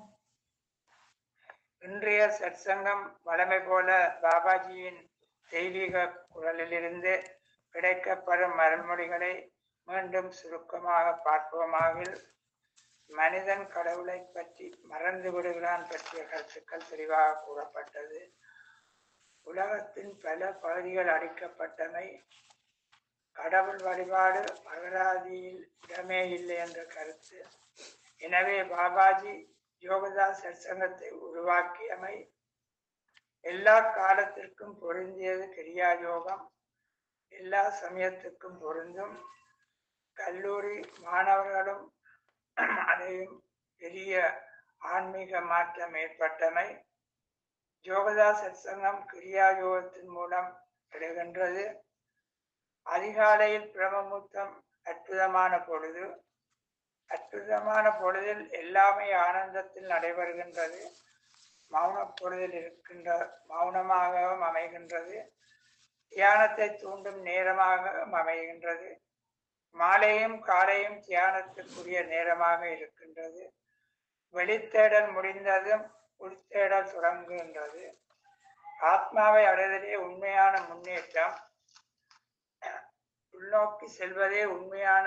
இன்றைய சற்சங்கம் வழமை போல பாபாஜியின் தெய்வீக குரலிலிருந்து கிடைக்கப்பெறும் மறுமொழிகளை மீண்டும் சுருக்கமாக பார்ப்போமாகில் மனிதன் கடவுளை பற்றி மறந்து விடுகிறான் பற்றிய கருத்துக்கள் தெளிவாக கூறப்பட்டது உலகத்தின் பல பகுதிகள் அடிக்கப்பட்டமை கடவுள் வழிபாடு அகராதியில் இடமே இல்லை என்ற கருத்து எனவே பாபாஜி யோகதாஸ் சற்சங்கத்தை உருவாக்கியமை எல்லா காலத்திற்கும் பொருந்தியது கிரியா யோகம் எல்லா சமயத்துக்கும் பொருந்தும் கல்லூரி மாணவர்களும் அதையும் பெரிய ஆன்மீக மாற்றம் ஏற்பட்டமை யோகதா சத்சங்கம் கிரியா யோகத்தின் மூலம் கிடைக்கின்றது அதிகாலையில் பிரம்மமுத்தம் அற்புதமான பொழுது அற்புதமான பொழுதில் எல்லாமே ஆனந்தத்தில் நடைபெறுகின்றது மௌன பொழுதில் இருக்கின்ற மௌனமாகவும் அமைகின்றது தியானத்தை தூண்டும் நேரமாகவும் அமைகின்றது மாலையும் காலையும் தியானத்துக்குரிய நேரமாக இருக்கின்றது வெளித்தேடல் முடிந்ததும் உள்தேடல் தொடங்குகின்றது ஆத்மாவை அடைவதே உண்மையான முன்னேற்றம் உள்நோக்கி செல்வதே உண்மையான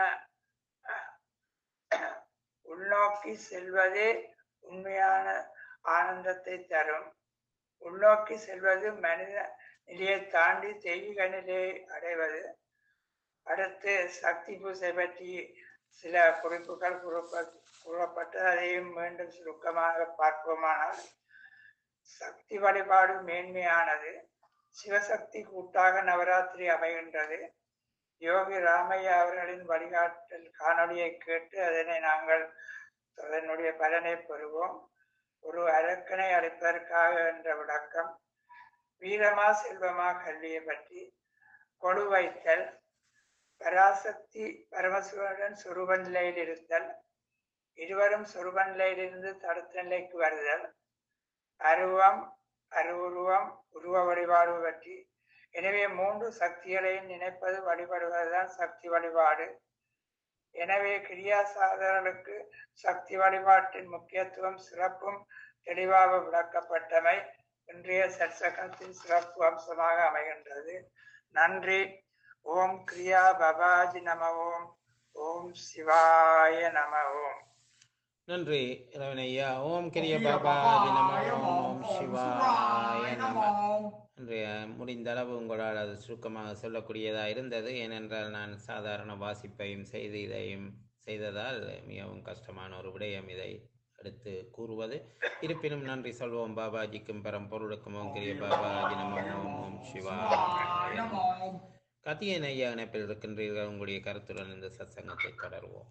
உள்நோக்கி செல்வதே உண்மையான ஆனந்தத்தை தரும் உள்நோக்கி செல்வது மனித நிலையை தாண்டி தெய்வீக நிலையை அடைவது அடுத்து சக்தி பூசை பற்றி சில குறிப்புகள் கூறப்ப கூறப்பட்டு அதையும் மீண்டும் சுருக்கமாக பார்ப்போமானால் சக்தி வழிபாடு மேன்மையானது சிவசக்தி கூட்டாக நவராத்திரி அமைகின்றது யோகி ராமையா அவர்களின் வழிகாட்டல் காணொளியை கேட்டு அதனை நாங்கள் அதனுடைய பலனை பெறுவோம் ஒரு அரக்கனை அழைப்பதற்காக என்ற விளக்கம் வீரமா செல்வமா கல்வியை பற்றி கொடு வைத்தல் பராசக்தி பரமசிவனுடன் சொருப நிலையில் இருத்தல் இருவரும் சொருப நிலையிலிருந்து தடுத்த நிலைக்கு வருதல் அருவம் அருவுருவம் உருவ வழிபாடு பற்றி எனவே மூன்று சக்திகளையும் நினைப்பது வழிபடுவதுதான் சக்தி வழிபாடு எனவே கிரியா சாதகர்களுக்கு சக்தி வழிபாட்டின் முக்கியத்துவம் சிறப்பும் தெளிவாக விளக்கப்பட்டமை இன்றைய சற்சகத்தின் சிறப்பு அம்சமாக அமைகின்றது நன்றி ஓம் கிரியா பபாஜி நம ஓம் ஓம் சிவாய நம ஓம் நன்றி ரவணையா ஓம் கிரிய பாபாஜி நம ஓம் சிவாய நம இன்றைய முடிந்த அளவு உங்களால் அது சுருக்கமாக சொல்லக்கூடியதாக இருந்தது ஏனென்றால் நான் சாதாரண வாசிப்பையும் செய்து இதையும் செய்ததால் மிகவும் கஷ்டமான ஒரு விடயம் இதை எடுத்து கூறுவது இருப்பினும் நன்றி சொல்வோம் பாபாஜிக்கும் பரம்பொருளுக்கும் ஓம் கிரிய பாபாஜி நம ஓம் ஓம் சிவாய நம கத்தியன் ஐயா இணைப்பில் இருக்கின்றீர்கள் உங்களுடைய கருத்துடன் இந்த சத்சங்கத்தை தொடர்வோம்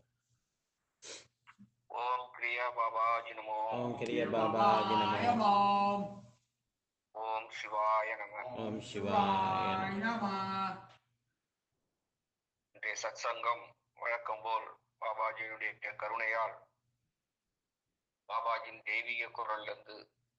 ஓம் கிரியா பாபாஜி நமோ ஓம் கிரிய பாபாஜி நம ஓம் சிவாய நம ஓம் சிவாய நம இன்றைய சத்சங்கம் வழக்கம் போல் பாபாஜியுடைய கருணையால் பாபாஜியின் தெய்வீக குரலிருந்து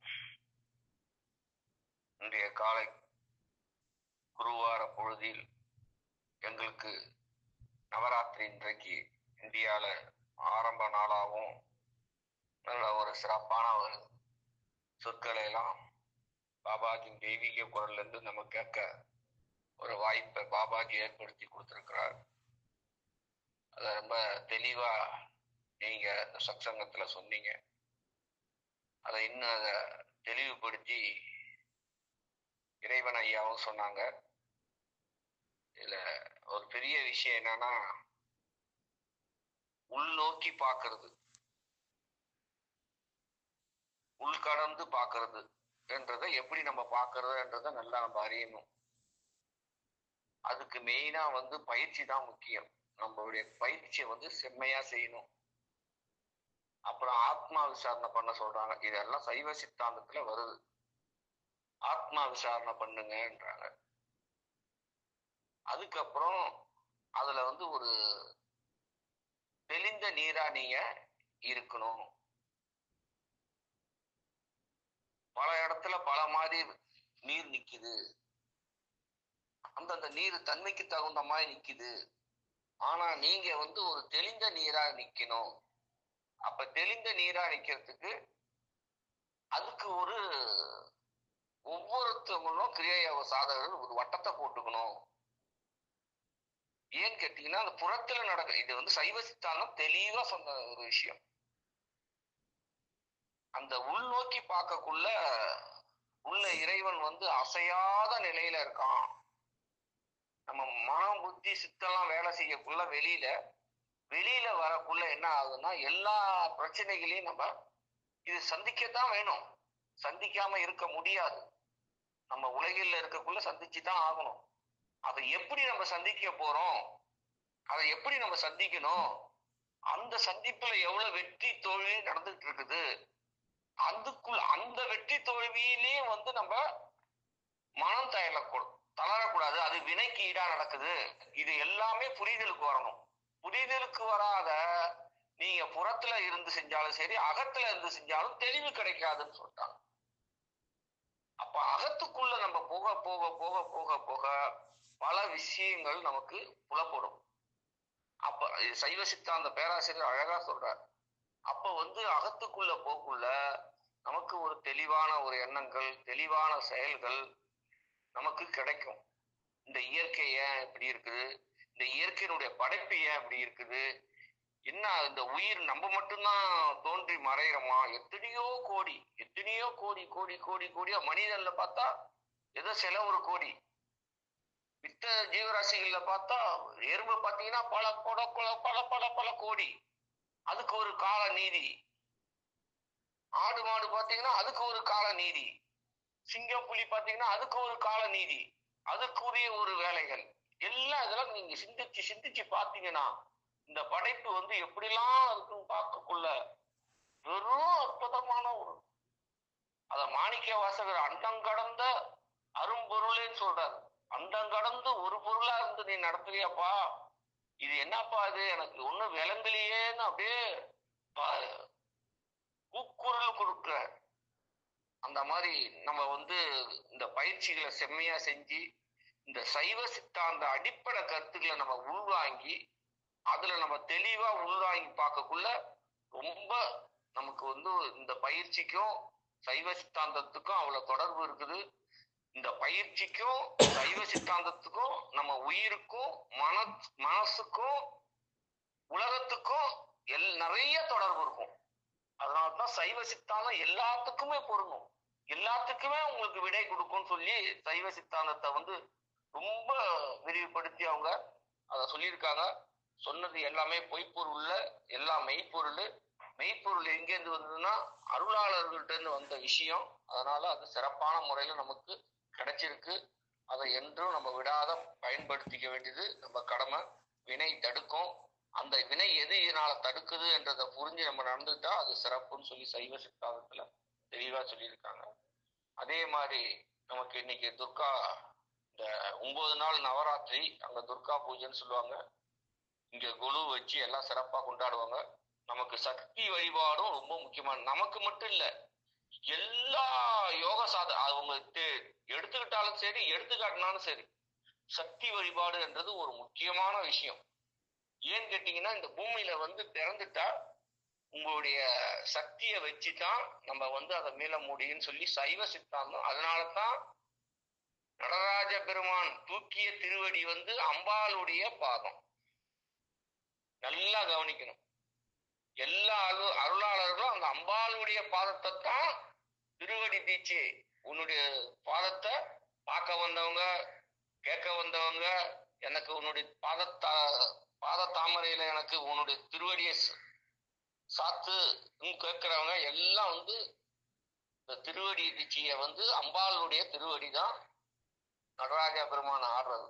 இன்றைய காலை குருவார பொழுதில் எங்களுக்கு நவராத்திரி இன்றைக்கு இந்தியால ஆரம்ப நாளாகவும் நல்ல ஒரு சிறப்பான ஒரு சொற்களை எல்லாம் பாபாஜியின் தெய்வீக குரல்ல இருந்து நம்ம கேட்க ஒரு வாய்ப்பை பாபாஜி ஏற்படுத்தி கொடுத்திருக்கிறார் அதை ரொம்ப தெளிவா நீங்க இந்த சத்சங்கத்துல சொன்னீங்க அதை இன்னும் அதை தெளிவுபடுத்தி இறைவன் ஐயாவும் சொன்னாங்க இதுல ஒரு பெரிய விஷயம் என்னன்னா உள்நோக்கி பார்க்கிறது உள்கடந்து பார்க்கிறது என்றதை எப்படி நம்ம பார்க்கறதுன்றத நல்லா நம்ம அறியணும் அதுக்கு மெயினா வந்து பயிற்சி தான் முக்கியம் நம்மளுடைய பயிற்சியை வந்து செம்மையா செய்யணும் அப்புறம் ஆத்மா விசாரணை பண்ண சொல்றாங்க இதெல்லாம் சைவ சித்தாந்தத்துல வருது ஆத்மா விசாரணை பண்ணுங்கன்றாங்க அதுக்கப்புறம் அதுல வந்து ஒரு தெளிந்த நீரா நீங்க இருக்கணும் பல இடத்துல பல மாதிரி நீர் நிக்குது அந்தந்த நீர் தன்மைக்கு தகுந்த மாதிரி நிக்குது ஆனா நீங்க வந்து ஒரு தெளிந்த நீரா நிக்கணும் அப்ப தெளிந்த நீரா நிக்கிறதுக்கு அதுக்கு ஒரு ஒவ்வொருத்தவங்களும் கிரியா சாதகர்கள் ஒரு வட்டத்தை போட்டுக்கணும் ஏன்னு கேட்டீங்கன்னா அந்த புறத்துல நடக்க இது வந்து சைவ சித்தாந்தம் தெளிவா சொன்ன ஒரு விஷயம் அந்த உள்நோக்கி பார்க்கக்குள்ள உள்ள இறைவன் வந்து அசையாத நிலையில இருக்கான் நம்ம மனம் புத்தி சித்தெல்லாம் வேலை செய்யக்குள்ள வெளியில வெளியில வரக்குள்ள என்ன ஆகுதுன்னா எல்லா பிரச்சனைகளையும் நம்ம இது சந்திக்கத்தான் வேணும் சந்திக்காம இருக்க முடியாது நம்ம உலகில் இருக்கக்குள்ள சந்திச்சுதான் ஆகணும் அதை எப்படி நம்ம சந்திக்க போறோம் அதை எப்படி நம்ம சந்திக்கணும் அந்த சந்திப்புல எவ்வளவு வெற்றி தோல்வி நடந்துட்டு இருக்குது அதுக்குள்ள அந்த வெற்றி தோல்வியிலேயே வந்து நம்ம மனம் தயலக்கூடும் தளரக்கூடாது அது வினைக்கு ஈடா நடக்குது இது எல்லாமே புரிதலுக்கு வரணும் புரிதலுக்கு வராத நீங்க புறத்துல இருந்து செஞ்சாலும் சரி அகத்துல இருந்து செஞ்சாலும் தெளிவு கிடைக்காதுன்னு சொல்லிட்டாங்க அப்ப அகத்துக்குள்ள நம்ம போக போக போக போக போக பல விஷயங்கள் நமக்கு புலப்படும் அப்ப இது சைவ சித்தாந்த பேராசிரியர் அழகா சொல்றார் அப்ப வந்து அகத்துக்குள்ள போக்குள்ள நமக்கு ஒரு தெளிவான ஒரு எண்ணங்கள் தெளிவான செயல்கள் நமக்கு கிடைக்கும் இந்த இயற்கை ஏன் இப்படி இருக்குது இந்த இயற்கையினுடைய படைப்பு ஏன் இப்படி இருக்குது என்ன இந்த உயிர் நம்ம மட்டும்தான் தோன்றி மறைகிறோமா எத்தனையோ கோடி எத்தனையோ கோடி கோடி கோடி கோடியா மனிதன்ல பார்த்தா ஏதோ சில ஒரு கோடி மித்த ஜீவராசிகள்ல பார்த்தா எறும்பு பார்த்தீங்கன்னா பல பல பல பல பல பல கோடி அதுக்கு ஒரு கால நீதி ஆடு மாடு பார்த்தீங்கன்னா அதுக்கு ஒரு கால நீதி சிங்கம் புலி பாத்தீங்கன்னா அதுக்கு ஒரு கால நீதி அதுக்குரிய ஒரு வேலைகள் எல்லாம் இதெல்லாம் நீங்க சிந்திச்சு சிந்திச்சு பாத்தீங்கன்னா இந்த படைப்பு வந்து எப்படிலாம் இருக்குன்னு பார்க்கக்குள்ள வெறும் அற்புதமான ஒரு அத மாணிக்க வாசகர் அண்டம் கடந்த அரும்பொருளேன்னு சொல்றாரு அண்டம் கடந்து ஒரு பொருளா இருந்து நீ நடத்துறியாப்பா இது என்னப்பா இது எனக்கு ஒண்ணும் விளங்கலையேன்னு அப்படியே ப- கூக்குரல் கொடுக்குற அந்த மாதிரி நம்ம வந்து இந்த பயிற்சிகளை செம்மையா செஞ்சு இந்த சைவ சித்தாந்த அடிப்படை கருத்துக்களை நம்ம உள்வாங்கி அதுல நம்ம தெளிவா உள்வாங்கி பார்க்கக்குள்ள ரொம்ப நமக்கு வந்து இந்த பயிற்சிக்கும் சைவ சித்தாந்தத்துக்கும் அவ்வளவு தொடர்பு இருக்குது இந்த பயிற்சிக்கும் சைவ சித்தாந்தத்துக்கும் நம்ம உயிருக்கும் மன மனசுக்கும் உலகத்துக்கும் எல் நிறைய தொடர்பு இருக்கும் அதனாலதான் சைவ சித்தாந்தம் எல்லாத்துக்குமே பொருந்தும் எல்லாத்துக்குமே உங்களுக்கு விடை கொடுக்கும்னு சொல்லி சைவ சித்தாந்தத்தை வந்து ரொம்ப விரிவுபடுத்தி அவங்க அதை சொல்லியிருக்காங்க சொன்னது எல்லாமே பொய்ப்பொருள்ல எல்லாம் மெய்ப்பொருள் மெய்ப்பொருள் எங்கேருந்து வந்ததுன்னா அருளாளர்கள்ட்ட இருந்து வந்த விஷயம் அதனால அது சிறப்பான முறையில நமக்கு கிடைச்சிருக்கு அதை என்றும் நம்ம விடாத பயன்படுத்திக்க வேண்டியது நம்ம கடமை வினை தடுக்கும் அந்த வினை எது இதனால தடுக்குது என்றதை புரிஞ்சு நம்ம நடந்துட்டா அது சிறப்புன்னு சொல்லி சைவ சித்தாந்தத்துல தெளிவா சொல்லியிருக்காங்க அதே மாதிரி நமக்கு இன்னைக்கு துர்கா இந்த ஒன்பது நாள் நவராத்திரி அங்க துர்கா பூஜைன்னு சொல்லுவாங்க இங்க குழு வச்சு எல்லாம் சிறப்பா கொண்டாடுவாங்க நமக்கு சக்தி வழிபாடும் ரொம்ப முக்கியமான நமக்கு மட்டும் இல்ல எல்லா யோக சாத அவங்க தெ- எடுத்துக்கிட்டாலும் சரி எடுத்துக்காட்டினாலும் சரி சக்தி வழிபாடு என்றது ஒரு முக்கியமான விஷயம் ஏன்னு கேட்டீங்கன்னா இந்த பூமியில வந்து பிறந்துட்டா உங்களுடைய சக்தியை வச்சுதான் நம்ம வந்து அதை மீள முடியும்னு சொல்லி சைவ சித்தாந்தம் அதனாலதான் நடராஜ பெருமான் தூக்கிய திருவடி வந்து அம்பாளுடைய பாதம் நல்லா கவனிக்கணும் எல்லா அரு அருளாளர்களும் அந்த அம்பாளுடைய பாதத்தை தான் திருவடி தீட்சி உன்னுடைய பாதத்தை பார்க்க வந்தவங்க கேட்க வந்தவங்க எனக்கு உன்னுடைய பாதத்தா பாத தாமரையில எனக்கு உன்னுடைய திருவடியை ச- சாத்து கேட்கிறவங்க எல்லாம் வந்து இந்த திருவடி தீட்சியை வந்து அம்பாளுடைய திருவடி தான் நடராஜ பெருமான் ஆடுறது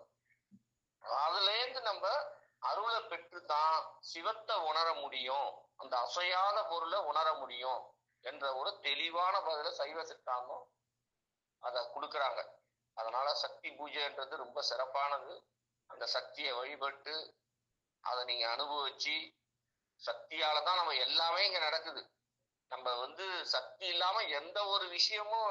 அதுல இருந்து நம்ம அருளை பெற்று தான் சிவத்தை உணர முடியும் அந்த அசையாத பொருளை உணர முடியும் என்ற ஒரு தெளிவான பதில சைவ சித்தாந்தம் அதை கொடுக்கறாங்க அதனால சக்தி பூஜைன்றது ரொம்ப சிறப்பானது அந்த சக்தியை வழிபட்டு அதை நீங்க அனுபவிச்சு சக்தியால தான் நம்ம எல்லாமே இங்க நடக்குது நம்ம வந்து சக்தி இல்லாம எந்த ஒரு விஷயமும்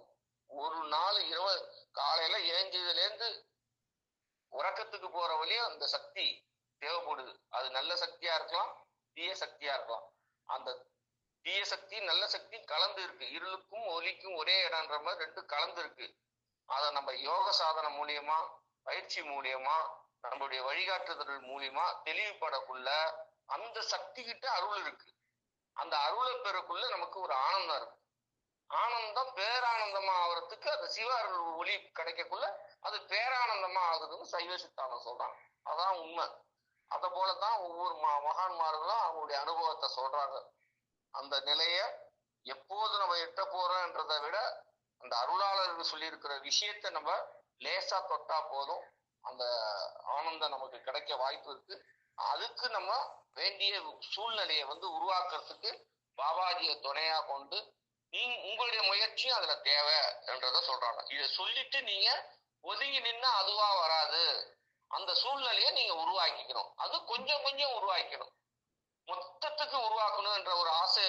ஒரு நாள் இரவு காலையில ஏஞ்சதுல இருந்து உறக்கத்துக்கு போற வழியும் அந்த சக்தி தேவைப்படுது அது நல்ல சக்தியா இருக்கலாம் தீய சக்தியா இருக்கலாம் அந்த தீய சக்தி நல்ல சக்தி கலந்து இருக்கு இருளுக்கும் ஒளிக்கும் ஒரே இடம்ன்ற மாதிரி ரெண்டு கலந்து இருக்கு அதை நம்ம யோக சாதனை மூலியமா பயிற்சி மூலியமா நம்மளுடைய வழிகாட்டுதல் மூலியமா தெளிவுபடக்குள்ள அந்த சக்தி கிட்ட அருள் இருக்கு அந்த அருளை பெறக்குள்ள நமக்கு ஒரு ஆனந்தம் இருக்கு ஆனந்தம் பேரானந்தமா ஆகிறதுக்கு அந்த சிவ அருள் ஒளி கிடைக்கக்குள்ள அது பேரானந்தமா ஆகுதுன்னு சைவ சித்தாந்தம் சொல்றாங்க அதான் உண்மை அத போலதான் ஒவ்வொரு ம- மகான்மார்களும் அவங்களுடைய அனுபவத்தை சொல்றாங்க அந்த நிலைய எப்போது நம்ம எட்ட போறோம்ன்றதை விட அந்த அருளாளர்கள் சொல்லியிருக்கிற விஷயத்தை நம்ம லேசா தொட்டா போதும் அந்த ஆனந்தம் நமக்கு கிடைக்க வாய்ப்பு இருக்கு அதுக்கு நம்ம வேண்டிய சூழ்நிலையை வந்து உருவாக்குறதுக்கு பாபாஜியை துணையா கொண்டு நீங்க உங்களுடைய முயற்சியும் அதுல தேவை என்றத சொல்றாங்க இதை சொல்லிட்டு நீங்க ஒதுங்கி நின்னா அதுவா வராது அந்த சூழ்நிலையை நீங்க உருவாக்கிக்கணும் அது கொஞ்சம் கொஞ்சம் உருவாக்கணும் மொத்தத்துக்கு உருவாக்கணும் என்ற ஒரு ஆசை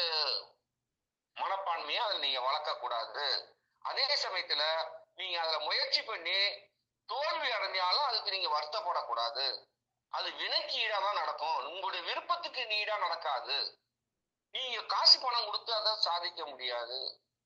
மனப்பான்மையை அதில் நீங்க வளர்க்க கூடாது அதே சமயத்துல நீங்க அதுல முயற்சி பண்ணி தோல்வி அடைஞ்சாலும் அதுக்கு நீங்க வருத்தப்படக்கூடாது அது வினைக்கு ஈடா தான் நடக்கும் உங்களுடைய விருப்பத்துக்கு நீடா நடக்காது நீங்க காசு பணம் கொடுத்து அதை சாதிக்க முடியாது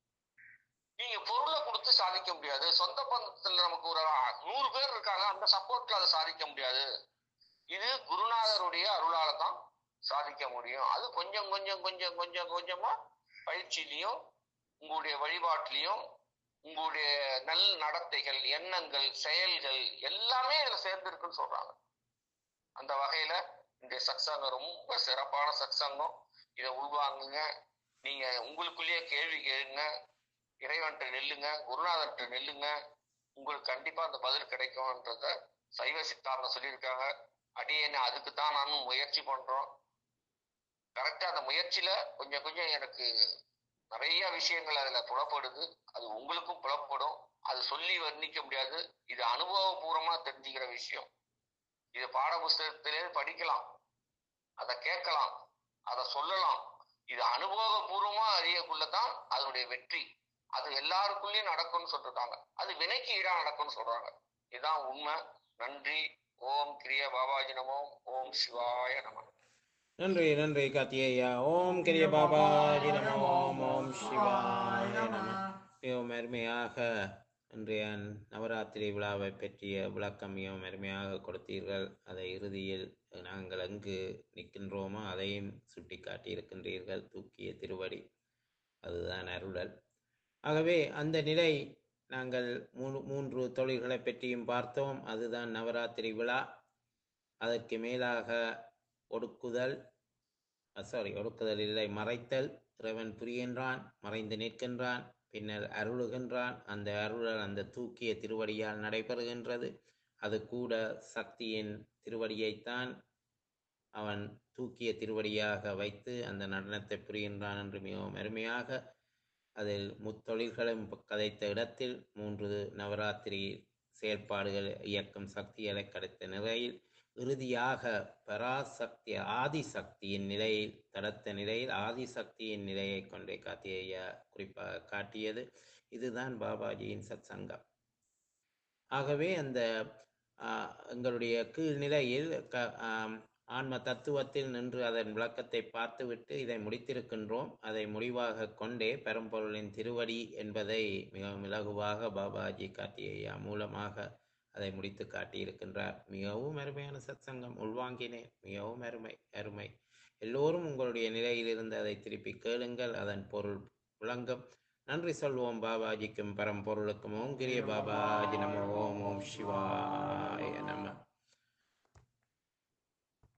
நீங்க பொருளை கொடுத்து சாதிக்க முடியாது சொந்த பந்தத்துல நமக்கு ஒரு நூறு பேர் இருக்காங்க அந்த சப்போர்ட்ல அதை சாதிக்க முடியாது இது குருநாதருடைய அருளால தான் சாதிக்க முடியும் அது கொஞ்சம் கொஞ்சம் கொஞ்சம் கொஞ்சம் கொஞ்சமா பயிற்சியிலையும் உங்களுடைய வழிபாட்டிலையும் உங்களுடைய நல் நடத்தைகள் எண்ணங்கள் செயல்கள் எல்லாமே இதுல சேர்ந்து இருக்குன்னு சொல்றாங்க அந்த வகையில இந்த சத்சங்கம் ரொம்ப சிறப்பான சத்சங்கம் இதை உள்வாங்குங்க நீங்க உங்களுக்குள்ளேயே கேள்வி கேளுங்க இறைவன்கிட்ட நெல்லுங்க குருநாதர்கிட்ட நெல்லுங்க உங்களுக்கு கண்டிப்பா அந்த பதில் கிடைக்கும்ன்றத சைவ சித்தாந்தம் சொல்லியிருக்காங்க அடியேன்னு அதுக்கு தான் நானும் முயற்சி பண்றோம் கரெக்டா அந்த முயற்சியில கொஞ்சம் கொஞ்சம் எனக்கு நிறைய விஷயங்கள் அதுல புலப்படுது அது உங்களுக்கும் புலப்படும் அது சொல்லி வர்ணிக்க முடியாது இது அனுபவபூர்வமா தெரிஞ்சுக்கிற விஷயம் இது பாட புஸ்தகத்திலே படிக்கலாம் அதை கேட்கலாம் அதை சொல்லலாம் இது அனுபவபூர்வமா அறியக்குள்ளதான் அதனுடைய வெற்றி அது எல்லாருக்குள்ளயும் நடக்கும்னு சொல்றாங்க அது வினைக்கு ஈடா நடக்கும்னு சொல்றாங்க இதுதான் உண்மை நன்றி ஓம் கிரிய பாபாஜி நமோ ஓம் சிவாய நம நன்றி நன்றி கார்த்திகேயா ஓம் கிரிய பாபாஜி நம ஓம் ஓம் சிவாய நம மிகவும் அருமையாக இன்றைய நவராத்திரி விழாவை பற்றிய விளக்கம் மிகவும் அருமையாக கொடுத்தீர்கள் அதை இறுதியில் நாங்கள் எங்கு நிற்கின்றோமோ அதையும் சுட்டி காட்டியிருக்கின்றீர்கள் தூக்கிய திருவடி அதுதான் அருளல் ஆகவே அந்த நிலை நாங்கள் மூணு மூன்று தொழில்களை பற்றியும் பார்த்தோம் அதுதான் நவராத்திரி விழா அதற்கு மேலாக ஒடுக்குதல் சாரி ஒடுக்குதல் இல்லை மறைத்தல் இறைவன் புரிகின்றான் மறைந்து நிற்கின்றான் பின்னர் அருளுகின்றான் அந்த அருளல் அந்த தூக்கிய திருவடியால் நடைபெறுகின்றது அது கூட சக்தியின் திருவடியைத்தான் அவன் தூக்கிய திருவடியாக வைத்து அந்த நடனத்தை புரிகின்றான் என்று மிகவும் அருமையாக அதில் முத்தொழில்களும் கதைத்த இடத்தில் மூன்று நவராத்திரி செயல்பாடுகள் இயக்கும் சக்திகளை கிடைத்த நிலையில் இறுதியாக பராசக்தி ஆதிசக்தியின் நிலையில் தடத்த நிலையில் ஆதிசக்தியின் நிலையை கொண்டே காத்திய குறிப்பாக காட்டியது இதுதான் பாபாஜியின் சத் சங்கம் ஆகவே அந்த ஆஹ், எங்களுடைய கீழ்நிலையில் க ஆம், ஆன்ம தத்துவத்தில் நின்று அதன் விளக்கத்தை பார்த்துவிட்டு இதை முடித்திருக்கின்றோம் அதை முடிவாக கொண்டே பெரும்பொருளின் திருவடி என்பதை மிகவும் இலகுவாக பாபாஜி காட்டிய மூலமாக அதை முடித்து காட்டியிருக்கின்றார் மிகவும் அருமையான சத்சங்கம் உள்வாங்கினேன் மிகவும் அருமை அருமை எல்லோரும் உங்களுடைய நிலையிலிருந்து அதை திருப்பி கேளுங்கள் அதன் பொருள் விளங்கும் நன்றி சொல்வோம் பாபாஜிக்கும் பரம்பொருளுக்கும் ஓம் கிரிய பாபாஜி நம ஓம் ஓம் சிவாய